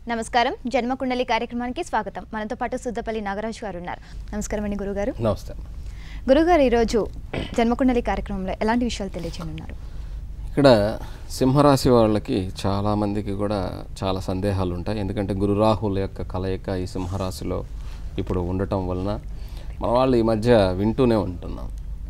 నమస్కారం జన్మకుండలి కార్యక్రమానికి స్వాగతం మనతో పాటు సుద్దపల్లి నాగరాజు గారు ఉన్నారు నమస్కారం అండి గురుగారు నమస్తే అమ్మ. గురుగారు ఈరోజు జన్మకుండలి కార్యక్రమంలో ఎలాంటి విషయాలు తెలియచేయనున్నారు ఇక్కడ సింహరాశి వాళ్ళకి చాలామందికి కూడా చాలా సందేహాలు ఉంటాయి ఎందుకంటే గురు రాహుల యొక్క కలయిక ఈ సింహరాశిలో ఇప్పుడు ఉండటం వలన మన వాళ్ళు ఈ మధ్య వింటూనే ఉంటున్నాం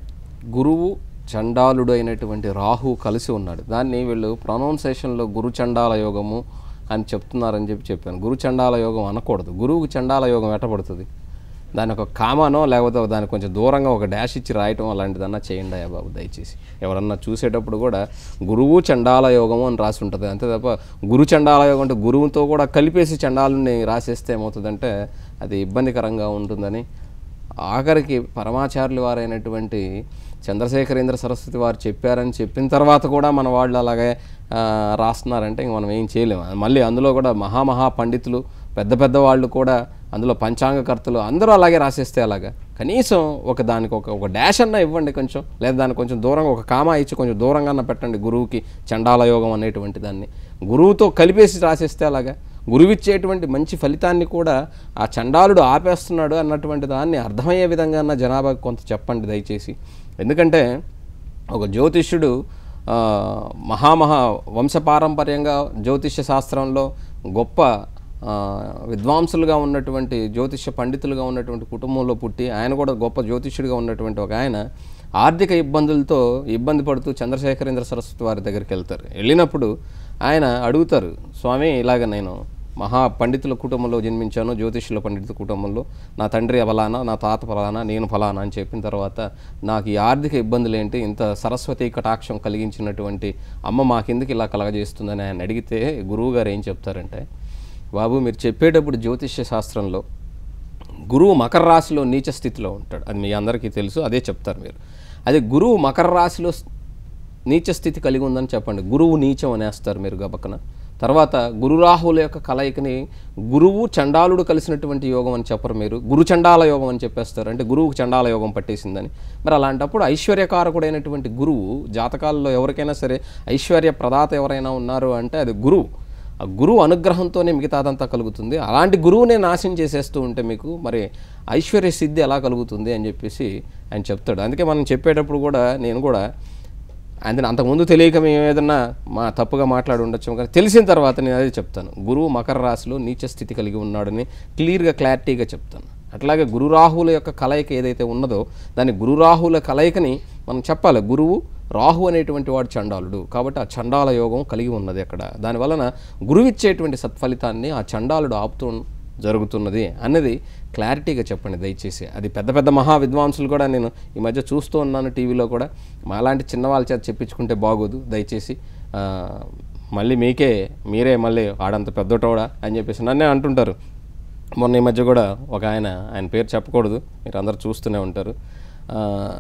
గురువు చండాలుడు అయినటువంటి రాహు కలిసి ఉన్నాడు దాన్ని వీళ్ళు ప్రొనౌన్సేషన్లో గురు చండాల యోగము అని చెప్తున్నారని చెప్పి చెప్పాను గురు చండాల యోగం అనకూడదు గురువుకి చండాల యోగం ఎట్టబడుతుంది దాని ఒక కామానో లేకపోతే దానికి కొంచెం దూరంగా ఒక డాష్ ఇచ్చి రాయటం అలాంటిదన్నా చేయండి అయ్యా బాబు దయచేసి ఎవరన్నా చూసేటప్పుడు కూడా గురువు చండాల యోగము అని రాసి ఉంటుంది అంతే తప్ప గురు చండాల యోగం అంటే గురువుతో కూడా కలిపేసి చండాలుని రాసేస్తే ఏమవుతుందంటే అది ఇబ్బందికరంగా ఉంటుందని ఆఖరికి పరమాచార్యులు వారైనటువంటి చంద్రశేఖరేంద్ర సరస్వతి వారు చెప్పారని చెప్పిన తర్వాత కూడా మన వాళ్ళు అలాగే ఆ, రాస్తున్నారంటే ఇంక మనం ఏం చేయలేము మళ్ళీ అందులో కూడా మహామహా పండితులు పెద్ద పెద్ద వాళ్ళు కూడా అందులో పంచాంగకర్తలు అందరూ అలాగే రాసేస్తే అలాగా కనీసం ఒక దానికి ఒక ఒక డాష్ అన్న ఇవ్వండి కొంచెం లేదా దానికి కొంచెం దూరంగా ఒక కామా ఇచ్చి కొంచెం దూరంగా అన్న పెట్టండి గురువుకి చండాల యోగం అనేటువంటి దాన్ని గురువుతో కలిపేసి రాసేస్తే అలాగా గురువిచ్చేటువంటి మంచి ఫలితాన్ని కూడా ఆ చండాలుడు ఆపేస్తున్నాడు అన్నటువంటి దాన్ని అర్థమయ్యే విధంగా అన్న జనాభాకి కొంత చెప్పండి దయచేసి ఎందుకంటే ఒక జ్యోతిష్యుడు ఆ, మహామహా వంశపారంపర్యంగా జ్యోతిష్య శాస్త్రంలో గొప్ప ఆ, విద్వాంసులుగా ఉన్నటువంటి జ్యోతిష్య పండితులుగా ఉన్నటువంటి కుటుంబంలో పుట్టి ఆయన కూడా గొప్ప జ్యోతిష్యుడిగా ఉన్నటువంటి ఒక ఆయన ఆర్థిక ఇబ్బందులతో ఇబ్బంది పడుతూ చంద్రశేఖరేంద్ర సరస్వతి వారి దగ్గరికి వెళ్తారు వెళ్ళినప్పుడు ఆయన అడుగుతారు స్వామి ఇలాగ నేను మహా పండితుల కుటుంబంలో జన్మించాను జ్యోతిష్యుల పండితుల కుటుంబంలో నా తండ్రి ఫలానా నా తాత ఫలానా నేను ఫలానా అని చెప్పిన తర్వాత నాకు ఈ ఆర్థిక ఇబ్బందులు ఏంటి ఇంత సరస్వతి కటాక్షం కలిగించినటువంటి అమ్మ మాకెందుకు ఇలా కలగజేస్తుందని ఆయన అడిగితే గురువుగారు ఏం చెప్తారంటే బాబు మీరు చెప్పేటప్పుడు జ్యోతిష్య శాస్త్రంలో గురువు మకర రాశిలో నీచ స్థితిలో ఉంటాడు అది మీ అందరికీ తెలుసు అదే చెప్తారు మీరు అదే గురువు మకర రాశిలో స్- నీచ స్థితి కలిగి ఉందని చెప్పండి గురువు నీచం అనేస్తారు మీరు గబక్కన తర్వాత గురు రాహుల యొక్క కలయికని గురువు చండాలుడు కలిసినటువంటి యోగం అని చెప్పరు మీరు గురు చండాల యోగం అని చెప్పేస్తారు అంటే గురువుకు చండాల యోగం పట్టేసిందని మరి అలాంటప్పుడు ఐశ్వర్యకారకుడైనటువంటి గురువు జాతకాలలో ఎవరికైనా సరే ఐశ్వర్య ప్రదాత ఎవరైనా ఉన్నారు అంటే అది గురువు ఆ గురువు అనుగ్రహంతోనే మిగతాదంతా కలుగుతుంది అలాంటి గురువునే నాశనం చేసేస్తూ ఉంటే మీకు మరి ఐశ్వర్య సిద్ధి ఎలా కలుగుతుంది అని చెప్పేసి ఆయన చెప్తాడు అందుకే మనం చెప్పేటప్పుడు కూడా నేను కూడా అందుకని అంతకుముందు తెలియక మేము ఏదన్నా మా తప్పుగా మాట్లాడి ఉండొచ్చు కానీ తెలిసిన తర్వాత నేను అదే చెప్తాను గురువు మకర రాశిలో నీచ స్థితి కలిగి ఉన్నాడని క్లియర్గా క్లారిటీగా చెప్తాను అట్లాగే గురు రాహుల యొక్క కలయిక ఏదైతే ఉన్నదో దాని గురు రాహుల కలయికని మనం చెప్పాలి గురువు రాహు అనేటువంటి వాడు చండాలుడు కాబట్టి ఆ చండాల యోగం కలిగి ఉన్నది అక్కడ దానివలన గురువు ఇచ్చేటువంటి సత్ఫలితాన్ని ఆ చండాలుడు ఆపుతూ జరుగుతున్నది అన్నది క్లారిటీగా చెప్పండి దయచేసి అది పెద్ద పెద్ద మహా విద్వాంసులు కూడా నేను ఈ మధ్య చూస్తూ ఉన్నాను టీవీలో కూడా మాలాంటి చిన్నవాళ్ళ చేత చెప్పించుకుంటే బాగోదు దయచేసి ఆ, మళ్ళీ మీకే మీరే మళ్ళీ ఆడంత పెద్దటోడా అని చెప్పేసి నన్నే అంటుంటారు మొన్న ఈ మధ్య కూడా ఒక ఆయన ఆయన పేరు చెప్పకూడదు మీరు అందరు చూస్తూనే ఉంటారు ఆ,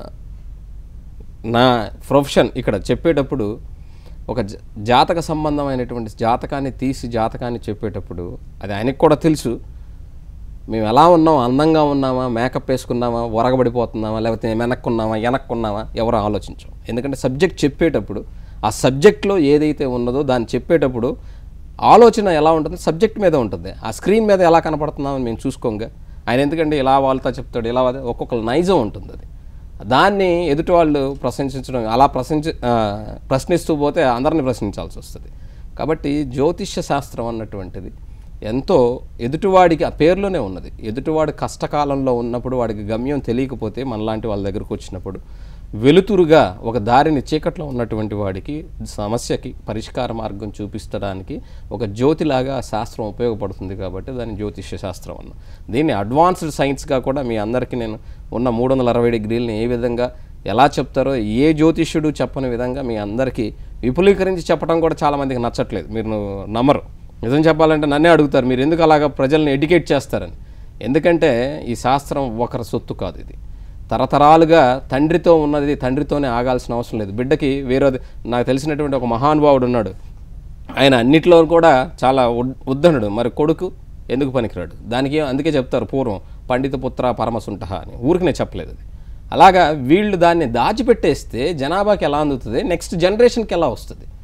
నా ప్రొఫెషన్ ఇక్కడ చెప్పేటప్పుడు ఒక జ- జాతక సంబంధమైనటువంటి జాతకాన్ని తీసి జాతకాన్ని చెప్పేటప్పుడు అది ఆయనకు కూడా తెలుసు మేము ఎలా ఉన్నాం అందంగా ఉన్నామా మేకప్ వేసుకున్నామా ఒరగబడిపోతున్నామా లేకపోతే వెనక్కున్నామా వెనక్కున్నామా ఎవరు ఆలోచించం ఎందుకంటే సబ్జెక్ట్ చెప్పేటప్పుడు ఆ సబ్జెక్ట్లో ఏదైతే ఉన్నదో దాన్ని చెప్పేటప్పుడు ఆలోచన ఎలా ఉంటుంది సబ్జెక్ట్ మీద ఉంటుంది ఆ స్క్రీన్ మీద ఎలా కనపడుతున్నామని మేము చూసుకోంగా ఆయన ఎందుకంటే ఇలా వాళ్ళతో చెప్తాడు ఇలా వాళ్ళతో- ఒక్కొక్కరు నైజం ఉంటుంది అది దాన్ని ఎదుటి వాళ్ళు ప్రశంసించడం అలా ప్రశంసి ఆ, ప్రశ్నిస్తూ పోతే అందరిని ప్రశ్నించాల్సి వస్తుంది కాబట్టి జ్యోతిష్య శాస్త్రం అన్నటువంటిది ఎంతో ఎదుటివాడికి ఆ పేరులోనే ఉన్నది ఎదుటివాడు కష్టకాలంలో ఉన్నప్పుడు వాడికి గమ్యం తెలియకపోతే మనలాంటి వాళ్ళ దగ్గరకు వచ్చినప్పుడు వెలుతురుగా ఒక దారిని చీకట్లో ఉన్నటువంటి వాడికి సమస్యకి పరిష్కార మార్గం చూపిస్తడానికి ఒక జ్యోతిలాగా ఆ శాస్త్రం ఉపయోగపడుతుంది కాబట్టి దాన్ని జ్యోతిష్య శాస్త్రం అన్న దీన్ని అడ్వాన్స్డ్ సైన్స్గా కూడా మీ అందరికీ నేను ఉన్న మూడు వందల అరవై డిగ్రీలని ఏ విధంగా ఎలా చెప్తారో ఏ జ్యోతిష్యుడు చెప్పని విధంగా మీ అందరికీ విపులీకరించి చెప్పడం కూడా చాలామందికి నచ్చట్లేదు మీరు నమ్మరు నిజం చెప్పాలంటే నన్నే అడుగుతారు మీరు ఎందుకు అలాగా ప్రజల్ని ఎడ్యుకేట్ చేస్తారని ఎందుకంటే ఈ శాస్త్రం ఒకరి సొత్తు కాదు ఇది తరతరాలుగా తండ్రితో ఉన్నది తండ్రితోనే ఆగాల్సిన అవసరం లేదు బిడ్డకి వేరేది నాకు తెలిసినటువంటి ఒక మహానుభావుడు ఉన్నాడు ఆయన అన్నిట్లో కూడా చాలా ఉద్- ఉద్దనుడు మరి కొడుకు ఎందుకు పనికిరాడు దానికి అందుకే చెప్తారు పూర్వం పండిత పుత్ర పరమసుంట అని ఊరికనే చెప్పలేదు అది అలాగా వీళ్ళు దాన్ని దాచిపెట్టేస్తే జనాభాకి ఎలా అందుతుంది నెక్స్ట్ జనరేషన్కి ఎలా వస్తుంది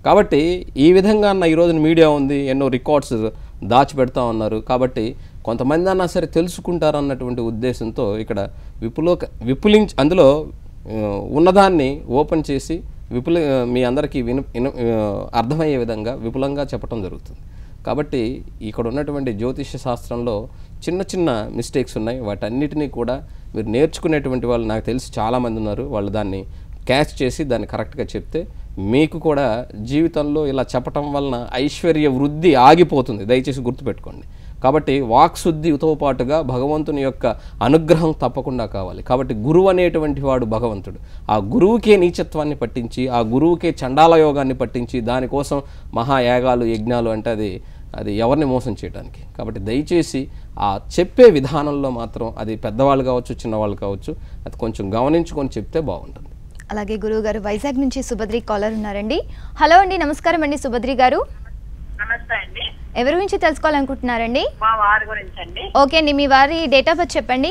కాబట్టి ఈ విధంగా అన్న ఈ రోజున మీడియా ఉంది ఎన్నో రికార్డ్స్ దాచిపెడతా ఉన్నారు కాబట్టి కొంతమంది అన్నా సరే తెలుసుకుంటారు అన్నటువంటి ఉద్దేశంతో ఇక్కడ విపులో విపులించ అందులో ఆ, ఉన్నదాన్ని ఓపెన్ చేసి విపుల మీ అందరికీ విను విను ఆ, అర్థమయ్యే విధంగా విపులంగా చెప్పడం జరుగుతుంది కాబట్టి ఇక్కడ ఉన్నటువంటి జ్యోతిష శాస్త్రంలో చిన్న చిన్న మిస్టేక్స్ ఉన్నాయి వాటన్నిటినీ కూడా మీరు నేర్చుకునేటువంటి వాళ్ళు నాకు తెలిసి చాలామంది ఉన్నారు వాళ్ళు దాన్ని క్యాచ్ చేసి దాన్ని కరెక్ట్గా చెప్తే మీకు కూడా జీవితంలో ఇలా చెప్పటం వలన ఐశ్వర్య వృద్ధి ఆగిపోతుంది దయచేసి గుర్తుపెట్టుకోండి కాబట్టి వాక్శుద్ధితో పాటుగా భగవంతుని యొక్క అనుగ్రహం తప్పకుండా కావాలి కాబట్టి గురువు అనేటువంటి వాడు భగవంతుడు ఆ గురువుకే నీచత్వాన్ని పట్టించి ఆ గురువుకే చండాల యోగాన్ని పట్టించి దానికోసం మహాయాగాలు యజ్ఞాలు అంటే అది అది ఎవరిని మోసం చేయడానికి కాబట్టి దయచేసి ఆ చెప్పే విధానంలో మాత్రం అది పెద్దవాళ్ళు కావచ్చు చిన్నవాళ్ళు కావచ్చు అది కొంచెం గమనించుకొని చెప్తే బాగుంటుంది అలాగే గురువు గారు వైజాగ్ నుంచి సుభద్రి కాలర్ ఉన్నారండి హలో అండి నమస్కారం అండి సుభద్రి గారు నమస్తే అండి ఎవరి గురించి తెలుసుకోవాలనుకుంటున్నారండి మా వారి గురించి అండి ఓకే అండి మీ వారి డేట్ ఆఫ్ బర్త్ చెప్పండి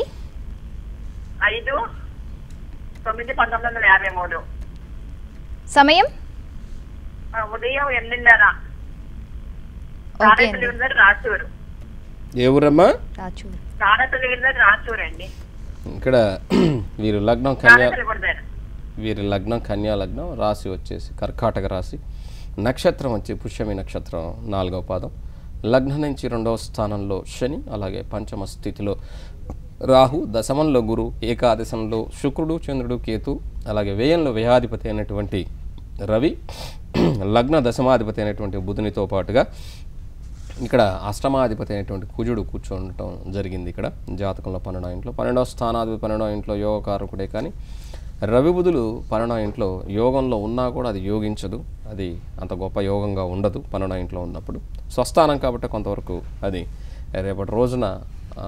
ఐదు తొమ్మిది పంతొమ్మిది వందల యాభై మూడు సమయం ఆ, ఉదయం ఎనిమిదిన్నర ఓకే అండి తాడేపల్లి రాచూరు ఏ ఊరమ్మా రాచూరు తాడేపల్లి విన్నర్ రాచూరు అండి ఇక్కడ వీరు లగ్నం కన్యా తాడేపల్లి కొడతారు వీరి లగ్నం కన్యా లగ్నం రాశి వచ్చేసి కర్కాటక రాశి నక్షత్రం వచ్చి పుష్యమి నక్షత్రం నాలుగవ పాదం లగ్నం నుంచి రెండవ స్థానంలో శని అలాగే పంచమ స్థితిలో రాహు దశమంలో గురు ఏకాదశంలో శుక్రుడు చంద్రుడు కేతు అలాగే వ్యయంలో వ్యయాధిపతి అయినటువంటి రవి లగ్న దశమాధిపతి అయినటువంటి బుధునితో పాటుగా ఇక్కడ అష్టమాధిపతి అయినటువంటి కుజుడు కూర్చోఉండటం జరిగింది ఇక్కడ జాతకంలో పన్నెండో ఇంట్లో పన్నెండవ స్థానాధిపతి పన్నెండో ఇంట్లో యోగకారకుడే కానీ రవి బుధులు పన్నెండో ఇంట్లో యోగంలో ఉన్నా కూడా అది యోగించదు అది అంత గొప్ప యోగంగా ఉండదు పన్నెండో ఇంట్లో ఉన్నప్పుడు స్వస్థానం కాబట్టి కొంతవరకు అది రేపటి రోజున ఆ,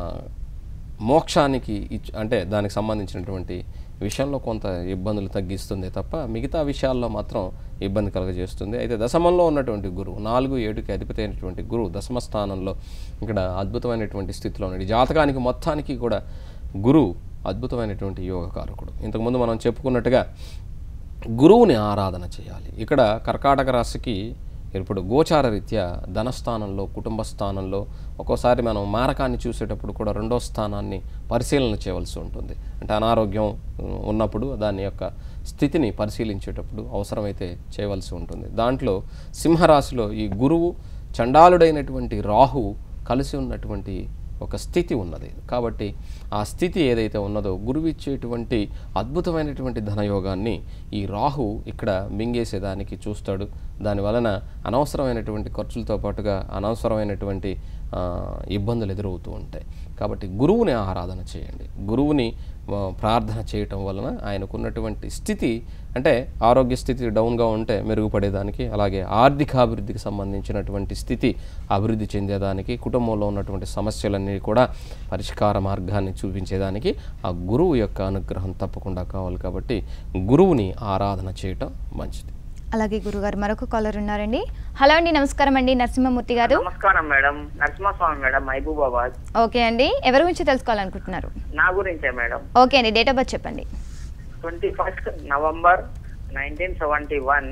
మోక్షానికి ఇచ్ అంటే దానికి సంబంధించినటువంటి విషయంలో కొంత ఇబ్బందులు తగ్గిస్తుంది తప్ప మిగతా విషయాల్లో మాత్రం ఇబ్బంది కలగజేస్తుంది అయితే దశమంలో ఉన్నటువంటి గురువు నాలుగు ఏడుకి అధిపతి అయినటువంటి గురువు దశమ స్థానంలో ఇక్కడ అద్భుతమైనటువంటి స్థితిలో ఉన్నాడు ఈ జాతకానికి మొత్తానికి కూడా గురువు అద్భుతమైనటువంటి యోగకారకుడు ఇంతకుముందు మనం చెప్పుకున్నట్టుగా గురువుని ఆరాధన చేయాలి ఇక్కడ కర్కాటక రాశికి ఇప్పుడు గోచార రీత్యా ధనస్థానంలో కుటుంబ స్థానంలో ఒక్కోసారి మనం మారకాన్ని చూసేటప్పుడు కూడా రెండో స్థానాన్ని పరిశీలన చేయవలసి ఉంటుంది అంటే అనారోగ్యం ఉమ్, ఉన్నప్పుడు దాని యొక్క స్థితిని పరిశీలించేటప్పుడు అవసరమైతే చేయవలసి ఉంటుంది దాంట్లో సింహరాశిలో ఈ గురువు చండాలుడైనటువంటి రాహు కలిసి ఉన్నటువంటి ఒక స్థితి ఉన్నది కాబట్టి ఆ స్థితి ఏదైతే ఉన్నదో గురువు ఇచ్చేటువంటి అద్భుతమైనటువంటి ధనయోగాన్ని ఈ రాహు ఇక్కడ మింగేసేదానికి చూస్తాడు దాని వలన అనవసరమైనటువంటి ఖర్చులతో పాటుగా అనవసరమైనటువంటి ఆ, ఇబ్బందులు ఎదురవుతూ ఉంటాయి కాబట్టి గురువుని ఆరాధన చేయండి గురువుని ఆ, ప్రార్థన చేయటం వలన ఆయనకున్నటువంటి స్థితి అంటే ఆరోగ్య స్థితి డౌన్గా ఉంటే మెరుగుపడేదానికి అలాగే ఆర్థికాభివృద్ధికి సంబంధించినటువంటి స్థితి అభివృద్ధి చెందేదానికి కుటుంబంలో ఉన్నటువంటి సమస్యలన్నీ కూడా పరిష్కార మార్గాన్ని చూపించేదానికి ఆ గురువు యొక్క అనుగ్రహం తప్పకుండా కావాలి కాబట్టి గురువుని ఆరాధన చేయటం మంచిది అలాగే గురుగారు మరొక కాలర్ ఉన్నారండి హలో అండి నమస్కారం అండి నరసింహమూర్తి గారు నమస్కారం madam Narasimhaswamy madam Mahabubabad okay అండి ఎవరి గురించి తెలుసుకోవాలనుకుంటున్నారు నా గురించే మేడం ఓకే అండి డేట్ ఆఫ్ బర్త్ చెప్పండి twenty first November nineteen seventy one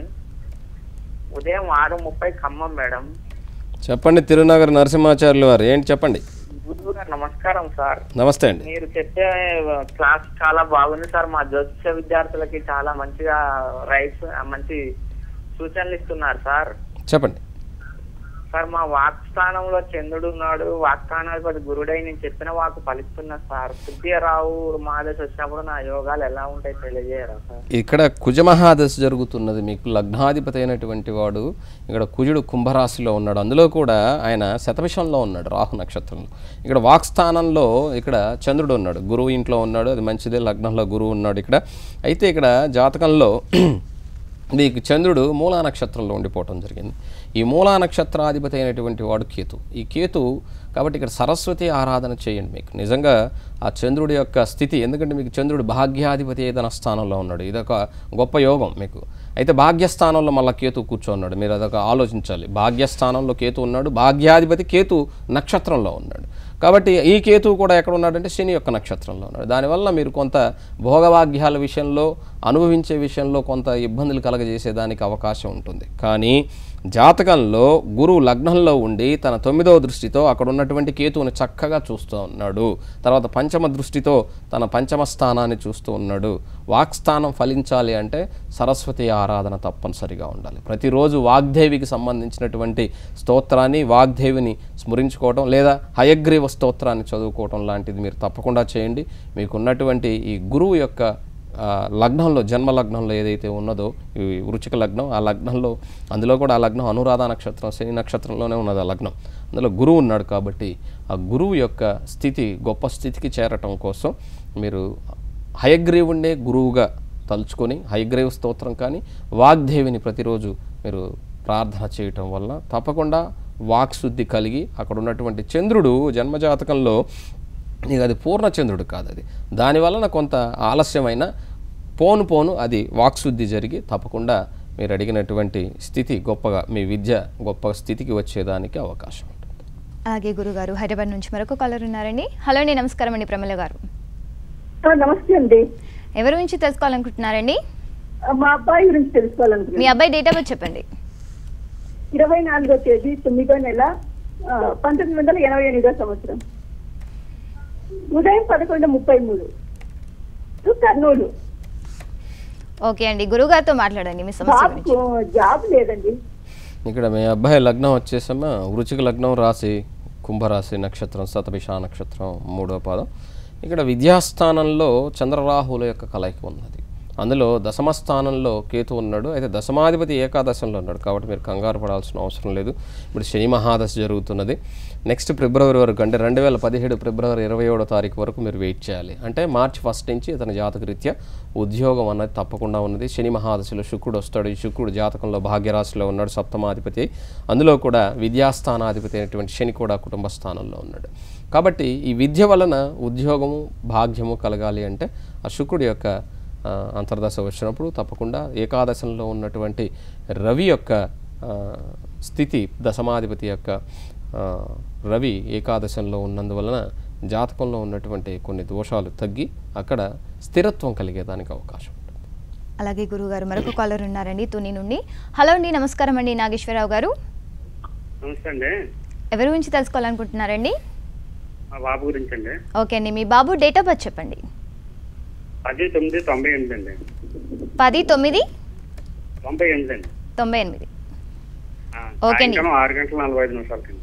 ఉదయం ఆరు ముప్పై ఖమ్మం మేడం చెప్పండి తిరునగర్ నరసింహాచార్యులు వారు ఏంటి చెప్పండి గురువు గారు నమస్కారం సార్ నమస్తే అండి మీరు చెప్పే క్లాస్ చాలా బాగుంది సార్ మా జ్యోతిష విద్యార్థులకి చాలా మంచిగా రైట్స్ మంచి సూచనలు ఇస్తున్నారు సార్ చెప్పండి సార్ మా వాక్ స్థానంలో చంద్రుడు ఉన్నాడు వాక్ స్థానాధిపతి గురుడై నేను చెప్పిన వాకు ఫలిస్తున్నా సార్ రావు మహాదశ వచ్చినప్పుడు నా యోగాలు ఎలా ఉంటాయి తెలియజేయరా సార్ ఇక్కడ కుజమహాదశ జరుగుతున్నది మీకు లగ్నాధిపతి అయినటువంటి వాడు ఇక్కడ కుజుడు కుంభరాశిలో ఉన్నాడు అందులో కూడా ఆయన శతభిషంలో ఉన్నాడు రాహు నక్షత్రంలో ఇక్కడ వాక్స్థానంలో ఇక్కడ చంద్రుడు ఉన్నాడు గురువు ఇంట్లో ఉన్నాడు అది మంచిదే లగ్నంలో గురువు ఉన్నాడు ఇక్కడ అయితే ఇక్కడ జాతకంలో మీకు చంద్రుడు మూలా నక్షత్రంలో ఉండిపోవటం జరిగింది ఈ మూలా నక్షత్రాధిపతి అయినటువంటి వాడు కేతు ఈ కేతు కాబట్టి ఇక్కడ సరస్వతి ఆరాధన చేయండి మీకు నిజంగా ఆ చంద్రుడి యొక్క స్థితి ఎందుకంటే మీకు చంద్రుడు భాగ్యాధిపతి ఏదైనా స్థానంలో ఉన్నాడు ఇదొక గొప్ప యోగం మీకు అయితే భాగ్యస్థానంలో మళ్ళీ కేతు కూర్చోన్నాడు మీరు అదొక ఆలోచించాలి భాగ్యస్థానంలో కేతు ఉన్నాడు భాగ్యాధిపతి కేతు నక్షత్రంలో ఉన్నాడు కాబట్టి ఈ కేతువు కూడా ఎక్కడ ఉన్నాడంటే శని యొక్క నక్షత్రంలో ఉన్నాడు దానివల్ల మీరు కొంత భోగభాగ్యాల విషయంలో అనుభవించే విషయంలో కొంత ఇబ్బందులు కలగజేసేదానికి అవకాశం ఉంటుంది కానీ జాతకంలో గురువు లగ్నంలో ఉండి తన తొమ్మిదవ దృష్టితో అక్కడ ఉన్నటువంటి కేతువుని చక్కగా చూస్తూ ఉన్నాడు తర్వాత పంచమ దృష్టితో తన పంచమ స్థానాన్ని చూస్తూ ఉన్నాడు వాక్స్థానం ఫలించాలి అంటే సరస్వతి ఆరాధన తప్పనిసరిగా ఉండాలి ప్రతిరోజు వాగ్దేవికి సంబంధించినటువంటి స్తోత్రాన్ని వాగ్దేవిని స్మరించుకోవటం లేదా హయగ్రీవ స్తోత్రాన్ని చదువుకోవటం లాంటిది మీరు తప్పకుండా చేయండి మీకున్నటువంటి ఈ గురువు యొక్క ఆ, లగ్నంలో జన్మ లగ్నంలో ఏదైతే ఉన్నదో ఈ వృచిక లగ్నం ఆ లగ్నంలో అందులో కూడా ఆ లగ్నం అనురాధ నక్షత్రం శని నక్షత్రంలోనే ఉన్నది ఆ లగ్నం అందులో గురువు ఉన్నాడు కాబట్టి ఆ గురువు యొక్క స్థితి గొప్ప స్థితికి చేరటం కోసం మీరు హయగ్రీవుణ్ణే గురువుగా తలుచుకొని హయగ్రీవ స్తోత్రం కానీ వాగ్దేవిని ప్రతిరోజు మీరు ప్రార్థన చేయటం వల్ల తప్పకుండా వాక్శుద్ధి కలిగి అక్కడ ఉన్నటువంటి చంద్రుడు జన్మజాతకంలో నీకు అది పూర్ణచంద్రుడు కాదు అది దానివలన కొంత ఆలస్యమైన పోను పోను అది వాక్శుద్ధి జరిగి తప్పకుండా మీరు అడిగినటువంటి స్థితి గొప్పగా మీ విద్య గొప్ప స్థితికి వచ్చేదానికి అవకాశం ఉంటుంది అలాగే గురుగారు హైదరాబాద్ నుంచి మరొక కాలర్ ఉన్నారండి హలో అండి నమస్కారం అండి ప్రమల గారు ఆ, నమస్తే అండి ఎవరి గురించి తెలుసుకోవాలనుకుంటున్నారండి ఆ, మా అబ్బాయి గురించి మీ తెలుసుకోవాలనుకుంటున్నాను అబ్బాయి డేట్ ఆఫ్ బర్త్ చెప్పండి ఇరవై నాలుగో తేదీ తొమ్మిదో నెల ఆ, పంతొమ్మిది వందల ఎనభై ఎనిమిదో సంవత్సరం ఉదయం పదకొండు ముప్పై మూడు కర్నూలు ఓకే అండి గురుగారితో మాట్లాడండి మీ సమస్య జాబ్ గురించి జాబ్ లేదండి ఇక్కడ మీ అబ్బాయి లగ్నం వచ్చేసమ్మా వృచిక లగ్నం రాశి కుంభరాశి నక్షత్రం శతభిష నక్షత్రం మూడో పాదం ఇక్కడ విద్యాస్థానంలో చంద్రరాహుల యొక్క కలయిక ఉన్నది అందులో దశమ స్థానంలో కేతు ఉన్నాడు అయితే దశమాధిపతి ఏకాదశంలో ఉన్నాడు కాబట్టి మీరు కంగారు పడాల్సిన అవసరం లేదు ఇప్పుడు శని మహాదశ జరుగుతున్నది నెక్స్ట్ ఫిబ్రవరి వరకు అంటే రెండు వేల పదిహేడు ఫిబ్రవరి ఇరవై ఏడో తారీఖు వరకు మీరు వెయిట్ చేయాలి అంటే మార్చి ఫస్ట్ నుంచి ఇతని జాతకరీత్యా ఉద్యోగం అన్నది తప్పకుండా ఉన్నది శని మహాదశలో శుక్రుడు వస్తాడు ఈ శుక్రుడు జాతకంలో భాగ్యరాశిలో ఉన్నాడు సప్తమాధిపతి అందులో కూడా విద్యాస్థానాధిపతి అయినటువంటి శని కూడా కుటుంబ స్థానంలో ఉన్నాడు కాబట్టి ఈ విద్య వలన ఉద్యోగము భాగ్యము కలగాలి అంటే ఆ శుక్రుడి యొక్క ఆ, అంతర్దశ వచ్చినప్పుడు తప్పకుండా ఏకాదశంలో ఉన్నటువంటి రవి యొక్క ఆ, స్థితి దశమాధిపతి యొక్క ఆ, రవి ఏకాదశంలో ఉన్నందువలన జాతకంలో ఉన్నటువంటి కొన్ని దోషాలు తగ్గి అక్కడ స్థిరత్వం కలిగేదానికి అవకాశం ఉంటుంది అలాగే గురుగారు మరొక కాలర్ ఉన్నారండి తుని నుండి హలో అండి నమస్కారం అండి నాగేశ్వరరావు గారు నమస్తే అండి ఎవరి గురించి తెలుసుకోవాలనుకుంటున్నారండి మా బాబు గురించి అండి ఓకే అండి మీ బాబు డేట్ ఆఫ్ బర్త్ చెప్పండి పది తొమ్మిది తొంభై ఎనిమిది అండి పది తొమ్మిది తొంభై ఎనిమిది అండి తొంభై ఎనిమిది ఆ, ఓకే అండి. సాయంకాలం ఆరు గంటల నలభై ఐదు నిమిషాలకి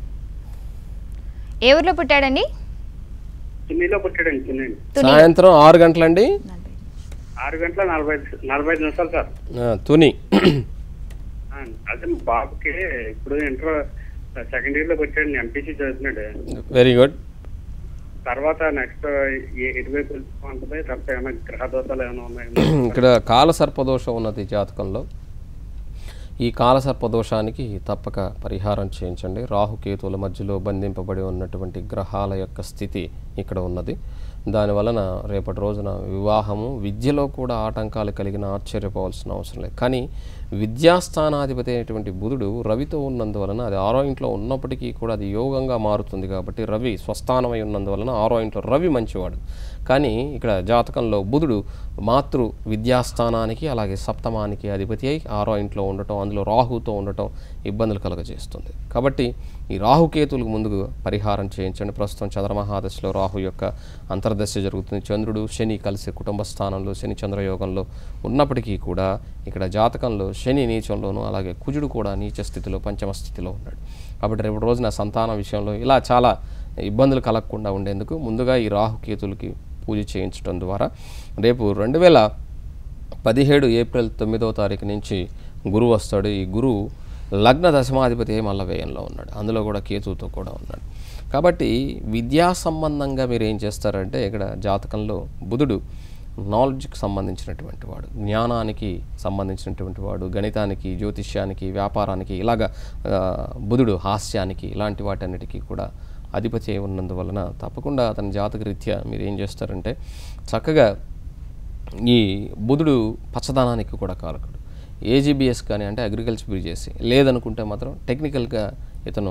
ఏ ఊర్లో పుట్టాడండి తునిలో పుట్టాడండి తుని తుని సాయంత్రం ఆరు గంటలండి నలభై. ఆరు గంటల నలభై ఐదు నలభై ఐదు నిమిషాలు సార్ ఆ, తుని ఆ, అదే మా బాబుకి ఇప్పుడు ఇంటర్ సెకండ్ ఇయర్ లోకి వచ్చాడు ఎంపీసీ చదువుతున్నాడు వెరీ గుడ్ తర్వాత నెక్స్ట్ ఎటువైపు ఉంటుంది తర్వాత ఏమైనా గ్రహ దోషాలు ఏమైనా ఉన్నాయి ఇక్కడ కాల సర్పదోషం ఉన్నది జాతకంలో ఈ కాల సర్పదోషానికి తప్పక పరిహారం చేయించండి రాహుకేతువుల మధ్యలో బంధింపబడి ఉన్నటువంటి గ్రహాల యొక్క స్థితి ఇక్కడ ఉన్నది దానివలన రేపటి రోజున వివాహము విద్యలో కూడా ఆటంకాలు కలిగిన ఆశ్చర్యపోవాల్సిన అవసరం లేదు కానీ విద్యాస్థానాధిపతి అయినటువంటి బుధుడు రవితో ఉన్నందువలన అది ఆరో ఇంట్లో ఉన్నప్పటికీ కూడా అది యోగంగా మారుతుంది కాబట్టి రవి స్వస్థానమై ఉన్నందువలన ఆరో ఇంట్లో రవి మంచివాడు కానీ ఇక్కడ జాతకంలో బుధుడు మాతృ విద్యాస్థానానికి అలాగే సప్తమానికి అధిపతి అయి ఆరో ఇంట్లో ఉండటం అందులో రాహుతో ఉండటం ఇబ్బందులు కలుగజేస్తుంది కాబట్టి ఈ రాహుకేతులకు ముందుకు పరిహారం చేయించండి ప్రస్తుతం చంద్రమహాదశలో రాహు యొక్క అంతర్దశ జరుగుతుంది చంద్రుడు శని కలిసి కుటుంబ స్థానంలో శని చంద్రయోగంలో ఉన్నప్పటికీ కూడా ఇక్కడ జాతకంలో శని నీచంలోనూ అలాగే కుజుడు కూడా నీచ స్థితిలో పంచమ స్థితిలో ఉన్నాడు కాబట్టి రేపు రోజున సంతాన విషయంలో ఇలా చాలా ఇబ్బందులు కలగకుండా ఉండేందుకు ముందుగా ఈ రాహుకేతులకి పూజ చేయించడం ద్వారా రేపు రెండు వేల పదిహేడు ఏప్రిల్ తొమ్మిదవ తారీఖు నుంచి గురువు వస్తాడు ఈ గురువు లగ్న దశమాధిపతి మల్ల వ్యయంలో ఉన్నాడు అందులో కూడా కేతువుతో కూడా ఉన్నాడు కాబట్టి విద్యా సంబంధంగా మీరు ఏం చేస్తారంటే ఇక్కడ జాతకంలో బుధుడు నాలెడ్జ్కి సంబంధించినటువంటి వాడు జ్ఞానానికి సంబంధించినటువంటి వాడు గణితానికి జ్యోతిష్యానికి వ్యాపారానికి ఇలాగ ఆ, బుధుడు హాస్యానికి ఇలాంటి వాటన్నిటికీ కూడా అధిపతి అయి ఉన్నందువలన తప్పకుండా అతని జాతక రీత్యా మీరు ఏం చేస్తారంటే చక్కగా ఈ బుధుడు పచ్చదనానికి కూడా కారకుడు ఏజీబీఎస్ కానీ అంటే అగ్రికల్చర్ చేసి లేదనుకుంటే మాత్రం టెక్నికల్గా ఇతను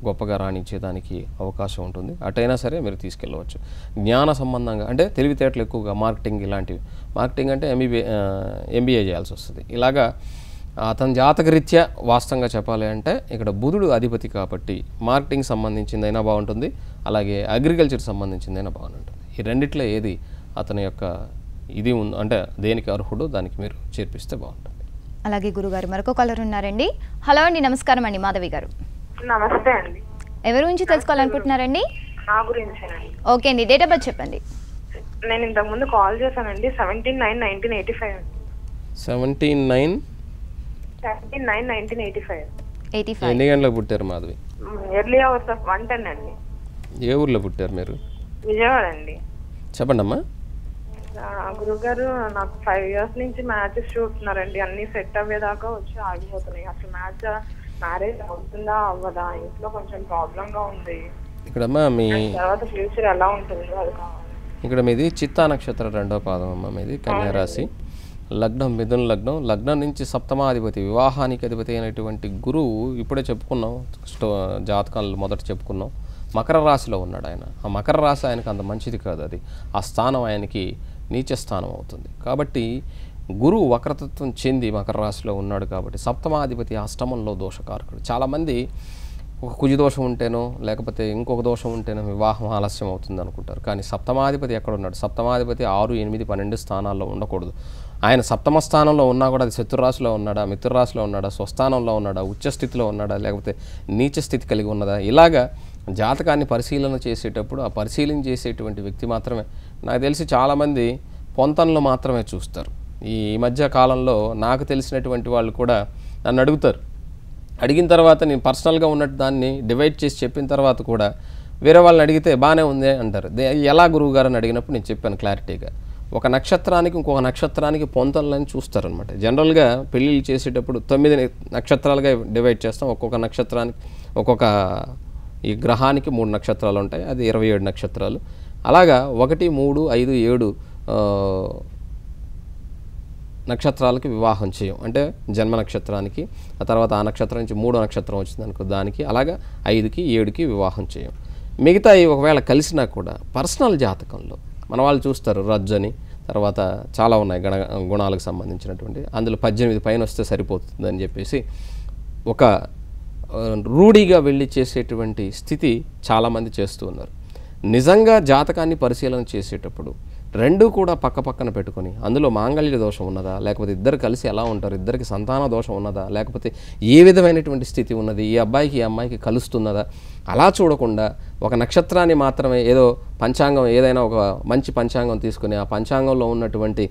గొప్పగా రాణించేదానికి అవకాశం ఉంటుంది అటైనా సరే మీరు తీసుకెళ్ళవచ్చు జ్ఞాన సంబంధంగా అంటే తెలివితేటలు ఎక్కువగా మార్కెటింగ్ ఇలాంటివి మార్కెటింగ్ అంటే ఎంబీబీ ఎంబీఏ చేయాల్సి వస్తుంది ఇలాగా అతని జాతకరీత్యా వాస్తవంగా చెప్పాలి అంటే ఇక్కడ బుధుడు అధిపతి కాబట్టి మార్కెటింగ్ సంబంధించిందైనా బాగుంటుంది అలాగే అగ్రికల్చర్ సంబంధించిందైనా బాగుంటుంది ఈ రెండిట్లో ఏది అతని యొక్క ఇది ఉంది అంటే దేనికి అర్హుడో దానికి మీరు చేర్పిస్తే బాగుంటుంది అలాగే గురుగారు మరొక కాలర్ ఉన్నారండి హలో అండి నమస్కారం అండి మాధవి గారు నమస్తే అండి ఎవరి గురించి తెలుసుకోవాలనుకుంటున్నారండి నా గురించేనండి ఓకే అండి డేట్ ఆఫ్ బర్త్ చెప్పండి నేను ఇంతకు ముందు కాల్ చేశానండి seventeen nine nineteen eighty five seventeen nine seventeen nine nineteen eighty five eighty five ఎన్ని గంటలకు పుట్టారు Madhavi early hours of one ten అండి ఏ ఊర్లో పుట్టారు మీరు విజయవాడ అండి చెప్పండి అమ్మా ఆ, గురుగారు నాకు ఫైవ్ ఇయర్స్ నుంచి మ్యాచెస్ చూస్తున్నారండి అన్ని సెట్ అవ్వేదాకా వచ్చి ఆగిపోతున్నాయి అసలు మ్యాచ్ మ్యారేజ్ అవుతుందా అవ్వదా ఇంట్లో కొంచెం ప్రాబ్లం గా ఉంది ఇక్కడమ్మా మీ తర్వాత ఫ్యూచర్ ఎలా ఉంటుందో అది కావాలి ఇక్కడ మీది చిత్తా నక్షత్రం రెండో పాదం అమ్మ మీది కన్యారాశి లగ్నం మిథున లగ్నం లగ్నం నుంచి సప్తమాధిపతి వివాహానికి అధిపతి అయినటువంటి గురువు ఇప్పుడే చెప్పుకున్నాం స్టో జాతకాలు మొదట చెప్పుకున్నాం మకర రాశిలో ఉన్నాడు ఆయన ఆ మకర రాశి ఆయనకు అంత మంచిది కాదు అది ఆ స్థానం ఆయనకి నీచ స్థానం అవుతుంది కాబట్టి గురువు వక్రతత్వం చెంది మకర రాశిలో ఉన్నాడు కాబట్టి సప్తమాధిపతి అష్టమంలో దోషకారకుడు చాలామంది ఒక కుజి దోషం ఉంటేనో లేకపోతే ఇంకొక దోషం ఉంటేనో వివాహం ఆలస్యం అవుతుంది అనుకుంటారు కానీ సప్తమాధిపతి ఎక్కడ ఉన్నాడు సప్తమాధిపతి ఆరు ఎనిమిది పన్నెండు స్థానాల్లో ఉండకూడదు ఆయన సప్తమ స్థానంలో ఉన్నా కూడా అది శత్రురాశిలో ఉన్నాడా మిత్రురాశిలో ఉన్నాడా స్వస్థానంలో ఉన్నాడా ఉచ్చ స్థితిలో ఉన్నాడా లేకపోతే నీచ స్థితి కలిగి ఉన్నదా ఇలాగా జాతకాన్ని పరిశీలన చేసేటప్పుడు ఆ పరిశీలన చేసేటువంటి వ్యక్తి మాత్రమే నాకు తెలిసి చాలామంది పొంతనలు మాత్రమే చూస్తారు ఈ మధ్య కాలంలో నాకు తెలిసినటువంటి వాళ్ళు కూడా నన్ను అడుగుతారు అడిగిన తర్వాత నేను పర్సనల్గా ఉన్నట్టు దాన్ని డివైడ్ చేసి చెప్పిన తర్వాత కూడా వేరే వాళ్ళని అడిగితే బాగానే ఉంది అంటారు దే ఎలా గురువు గారు అని అడిగినప్పుడు నేను చెప్పాను క్లారిటీగా ఒక నక్షత్రానికి ఇంకొక నక్షత్రానికి పొంతనలని చూస్తారనమాట జనరల్గా పెళ్ళిళ్ళు చేసేటప్పుడు తొమ్మిది నక్షత్రాలుగా డివైడ్ చేస్తాం ఒక్కొక్క నక్షత్రానికి ఒక్కొక్క ఈ గ్రహానికి మూడు నక్షత్రాలు ఉంటాయి అది ఇరవై ఏడు నక్షత్రాలు అలాగా ఒకటి మూడు ఐదు ఏడు ఆ, నక్షత్రాలకి వివాహం చేయం అంటే జన్మ నక్షత్రానికి ఆ తర్వాత ఆ నక్షత్రం నుంచి మూడో నక్షత్రం వచ్చింది అనుకో దానికి అలాగా ఐదుకి ఏడుకి వివాహం చేయం మిగతా ఈ ఒకవేళ కలిసినా కూడా పర్సనల్ జాతకంలో మన వాళ్ళు చూస్తారు రజ్జు అని తర్వాత చాలా ఉన్నాయి గణ గుణాలకు సంబంధించినటువంటి అందులో పద్దెనిమిది పైన వస్తే సరిపోతుంది అని చెప్పేసి ఒక ఆ, రూఢిగా వెళ్ళి చేసేటువంటి స్థితి చాలామంది చేస్తూ ఉన్నారు నిజంగా జాతకాన్ని పరిశీలన చేసేటప్పుడు రెండు కూడా పక్క పక్కన పెట్టుకొని అందులో మాంగళ్య దోషం ఉన్నదా లేకపోతే ఇద్దరు కలిసి ఎలా ఉంటారు ఇద్దరికి సంతాన దోషం ఉన్నదా లేకపోతే ఏ విధమైనటువంటి స్థితి ఉన్నది ఈ అబ్బాయికి ఈ అమ్మాయికి కలుస్తున్నదా అలా చూడకుండా ఒక నక్షత్రాన్ని మాత్రమే ఏదో పంచాంగం ఏదైనా ఒక మంచి పంచాంగం తీసుకుని ఆ పంచాంగంలో ఉన్నటువంటి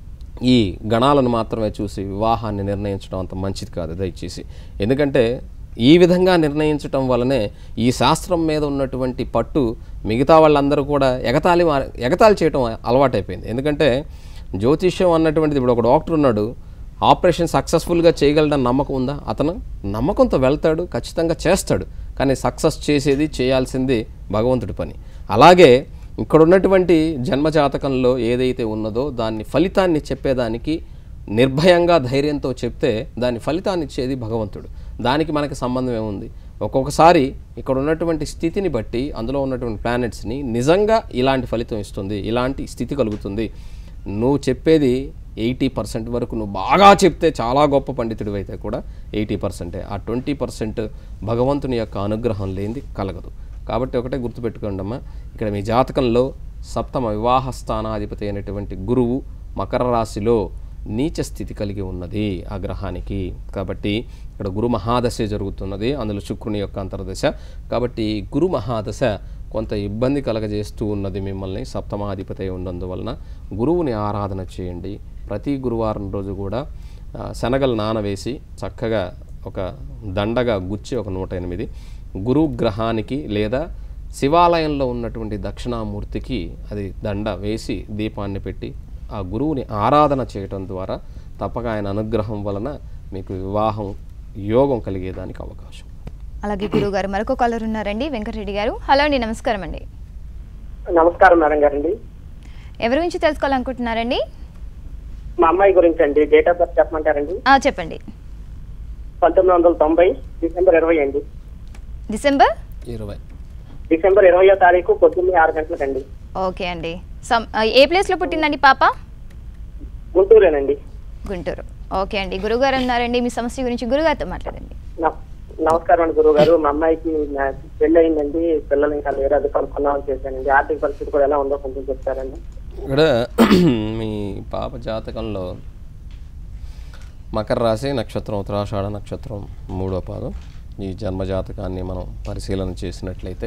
ఈ గణాలను మాత్రమే చూసి వివాహాన్ని నిర్ణయించడం అంత మంచిది కాదు దయచేసి ఎందుకంటే ఈ విధంగా నిర్ణయించటం వలనే ఈ శాస్త్రం మీద ఉన్నటువంటి పట్టు మిగతా వాళ్ళందరూ కూడా ఎగతాళి మా- ఎగతాళి చేయటం అలవాటైపోయింది ఎందుకంటే జ్యోతిష్యం అన్నటువంటిది ఇప్పుడు ఒక డాక్టర్ ఉన్నాడు ఆపరేషన్ సక్సెస్ఫుల్గా చేయగలడని నమ్మకం ఉందా అతను నమ్మకంతో వెళ్తాడు ఖచ్చితంగా చేస్తాడు కానీ సక్సెస్ చేసేది చేయాల్సింది భగవంతుడి పని అలాగే ఇక్కడ ఉన్నటువంటి జన్మజాతకంలో ఏదైతే ఉన్నదో దాన్ని ఫలితాన్ని చెప్పేదానికి నిర్భయంగా ధైర్యంతో చెప్తే దాని ఫలితాన్ని ఇచ్చేది భగవంతుడు దానికి మనకి సంబంధం ఏముంది ఒక్కొక్కసారి ఇక్కడ ఉన్నటువంటి స్థితిని బట్టి అందులో ఉన్నటువంటి ప్లానెట్స్ని నిజంగా ఇలాంటి ఫలితం ఇస్తుంది ఇలాంటి స్థితి కలుగుతుంది నువ్వు చెప్పేది ఎయిటీ పర్సెంట్ వరకు నువ్వు బాగా చెప్తే చాలా గొప్ప పండితుడు అయితే కూడా ఎయిటీ పర్సెంటే ఆ ట్వంటీ పర్సెంట్ భగవంతుని యొక్క అనుగ్రహం లేనిది కలగదు కాబట్టి ఒకటే గుర్తుపెట్టుకోండి అమ్మా ఇక్కడ మీ జాతకంలో సప్తమ వివాహ స్థానాధిపతి అయినటువంటి గురువు మకర రాశిలో నీచ స్థితి కలిగి ఉన్నది ఆ గ్రహానికి కాబట్టి ఇక్కడ గురు మహాదశ జరుగుతున్నది అందులో శుక్రుని యొక్క అంతర్దశ కాబట్టి గురు మహాదశ కొంత ఇబ్బంది కలగజేస్తూ ఉన్నది మిమ్మల్ని సప్తమాధిపతి అయి ఉన్నందువలన గురువుని ఆరాధన చేయండి ప్రతి గురువారం రోజు కూడా ఆ, శనగలు నానవేసి చక్కగా ఒక దండగా గుచ్చి ఒక నూట ఎనిమిది గురు గ్రహానికి లేదా శివాలయంలో ఉన్నటువంటి దక్షిణామూర్తికి అది దండ వేసి దీపాన్ని పెట్టి ఆ గురువుని ఆరాధన చేయటం ద్వారా తప్పక ఆయన అనుగ్రహం వలన మీకు వివాహం యోగం కలిగేదానికి అవకాశం అలాగే గురువు గారు మరొక కాలర్ ఉన్నారండి వెంకటరెడ్డి గారు హలో అండి నమస్కారం అండి నమస్కారం మేడం గారండి ఎవరి గురించి తెలుసుకోవాలనుకుంటున్నారండి మా అమ్మాయి గురించి అండి డేట్ ఆఫ్ బర్త్ చెప్పమంటారండి ఆ, చెప్పండి పంతొమ్మిది వందల తొంభై డిసెంబర్ ఇరవై అండి డిసెంబర్ ఇరవై డిసెంబర్ ఇరవయో తారీఖు పొద్దున్నే ఆరు గంటలకండి ఓకే అండి సం ఆ, ఏ ప్లేస్లో పుట్టిందండి పాప గుంటూరేనండి గుంటూరు ఓకే అండి గురుగారు ఉన్నారండి మీ సమస్య గురించి గురుగారితో మాట్లాడండి న- నమస్కారం అండి గురువు గారు మా అమ్మాయికి నా పెళ్లి అయిందండి పిల్లలు ఇంకా లేరు అది కనుక్కున్నామని చేశానండి ఆర్థిక పరిస్థితి కూడా ఎలా ఉందో కొంచెం చెప్తారండి ఇక్కడ మీ పాప జాతకంలో మకర రాశి నక్షత్రం ఉత్తరాషాఢ నక్షత్రం మూడో పాదం ఈ జన్మ జాతకాన్ని మనం పరిశీలన చేసినట్లయితే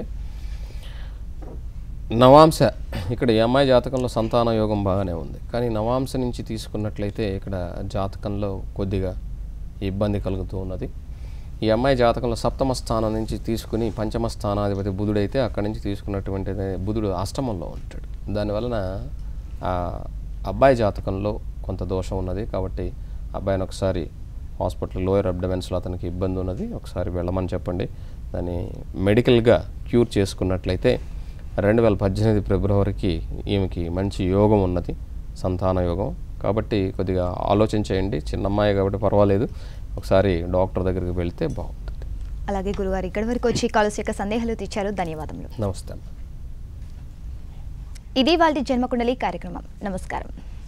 నవాంశ ఇక్కడ ఈ అమ్మాయి జాతకంలో సంతాన యోగం బాగానే ఉంది కానీ నవాంశ నుంచి తీసుకున్నట్లయితే ఇక్కడ జాతకంలో కొద్దిగా ఇబ్బంది కలుగుతూ ఉన్నది ఈ అమ్మాయి జాతకంలో సప్తమ స్థానం నుంచి తీసుకుని పంచమ స్థానాధిపతి బుధుడైతే అక్కడి నుంచి తీసుకున్నటువంటి బుధుడు అష్టమంలో ఉంటాడు దానివలన ఆ అబ్బాయి జాతకంలో కొంత దోషం ఉన్నది కాబట్టి అబ్బాయిని ఒకసారి హాస్పిటల్ లోయర్ అబ్డమెన్స్లో అతనికి ఇబ్బంది ఉన్నది ఒకసారి వెళ్ళమని చెప్పండి దాన్ని మెడికల్గా క్యూర్ చేసుకున్నట్లయితే రెండు వేల పద్దెనిమిది ఫిబ్రవరికి ఈమెకి మంచి యోగం ఉన్నది సంతాన యోగం కాబట్టి కొద్దిగా ఆలోచించేయండి చిన్న అమ్మాయి కాబట్టి పర్వాలేదు ఒకసారి డాక్టర్ దగ్గరికి వెళ్తే బాగుంటుంది అలాగే గురుగారు ఇక్కడి వరకు వచ్చి కాలస్ యొక్క సందేహాలు తెచ్చారు ధన్యవాదములు నమస్తే అమ్మ ఇది వాళ్ళ జన్మకుండలి కార్యక్రమం నమస్కారం